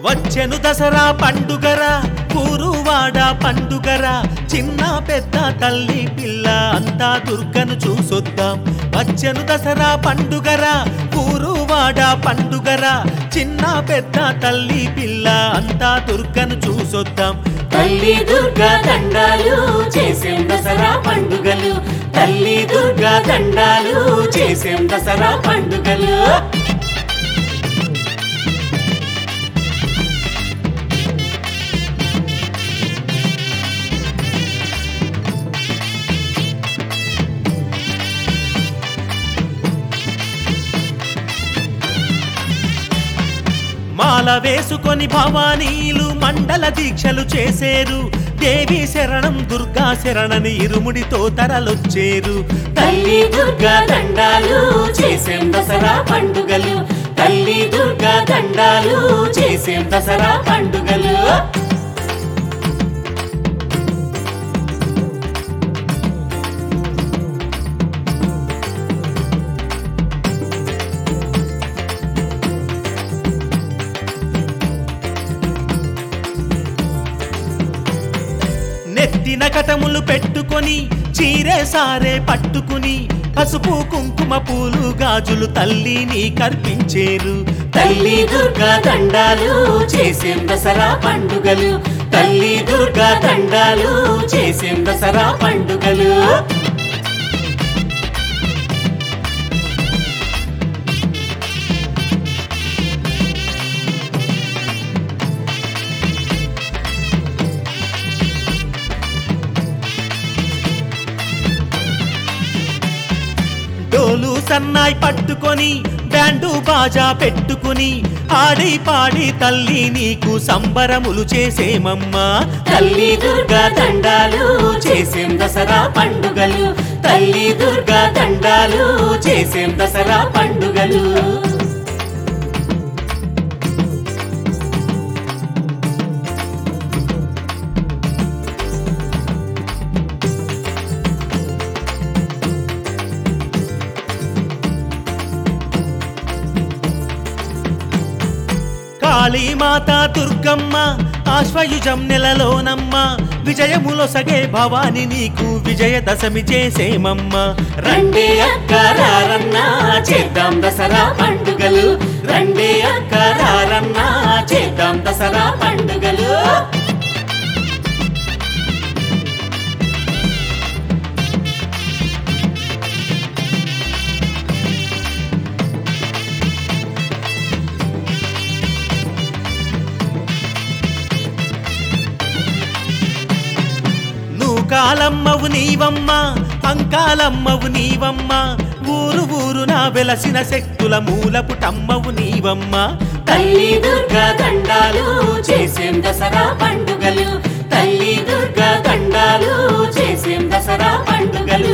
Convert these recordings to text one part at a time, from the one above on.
వచ్చెను దసరా పండుగరా ఊరువాడ పండుగరా చిన్న పెద్ద తల్లి పిల్ల అంతా దుర్గను చూసొద్దాం వచ్చెను దసరా పండుగరా ఊరువాడ పండుగరా చిన్న పెద్ద తల్లి పిల్ల అంతా దుర్గను చూసొద్దాం తల్లి దుర్గా దండాలు చేసేం దసరా పండుగలు తల్లి దుర్గా దండాలు చేసేం దసరా పండుగలు మాల వేసుకొని భవానీలు మండల దీక్షలు చేసేరు దేవి శరణం దుర్గా శరణని ఇరుముడితో తరలొచ్చేరు తల్లి దుర్గా దండాలు చేసేం దసరా పండుగలు తల్లి దుర్గా దండాలు చేసేం దసరా పండుగలు నెత్తిన కటములు పెట్టుకొని చీరే సారే పట్టుకుని పసుపు కుంకుమ పూలు గాజులు తల్లిని కర్పించేరు తల్లి దుర్గా దండాలు చేసేం దసరా పండుగలు తల్లి దుర్గా దండాలు చేసేం దసరా పండుగలు డోలు సన్నాయి పట్టుకొని బ్యాండు బాజా పెట్టుకుని ఆడి పాడి తల్లి నీకు సంబరములు చేసేమమ్మా తల్లి దుర్గా దండాలు చేసేం దసరా పండుగలు తల్లి దుర్గా దండాలు చేసేం దసరా పండుగలు కాళీమాత దుర్గమ్మ ఆశ్వయుజం నెలలోనమ్మ విజయములొసగే భవాని నీకు విజయదశమి చేసేమమ్మ రండే అక్కరారన్నా చేద్దాం దసరా పండుగలు రండే అక్కరారన్నా చేద్దాం దసరా పండుగలు నువ్వు కాలమ్మవు నీవమ్మ అంకాలమ్మవు నీవమ్మ ఊరు ఊరు నా వెలసిన శక్తుల మూలపుటమ్మవు నీవమ్మ తల్లి దుర్గా దండాలు చేసేం దసరా పండుగలు తల్లి దుర్గా దండాలు చేసేం దసరా పండుగలు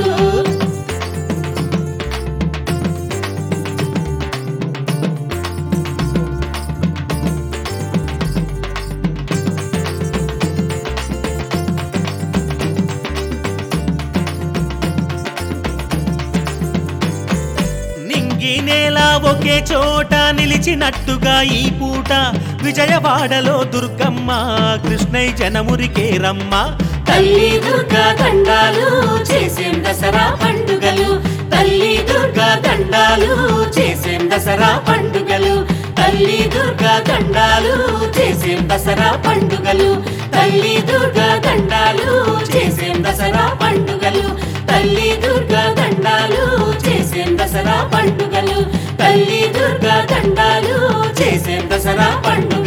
నింగి నేల ఒకే చోట నిలిచినట్టుగా ఈ పూట విజయవాడలో దుర్గమ్మ కృష్ణయ్య జనమురికే రమ్మ తల్లి దుర్గా దండాలు చేసేం దసరా పండుగలు తల్లి దుర్గా దండాలు చేసేం దసరా పండుగలు తల్లి దుర్గా దండాలు చేసేం దసరా పండుగలు తల్లి దుర్గా దండాలు చేసేం దసరా పండుగలు తల్లి దుర్గా దండాలు చేసేం దసరా పండుగలు తల్లి దుర్గా దండాలు చేసేం దసరా పండుగలు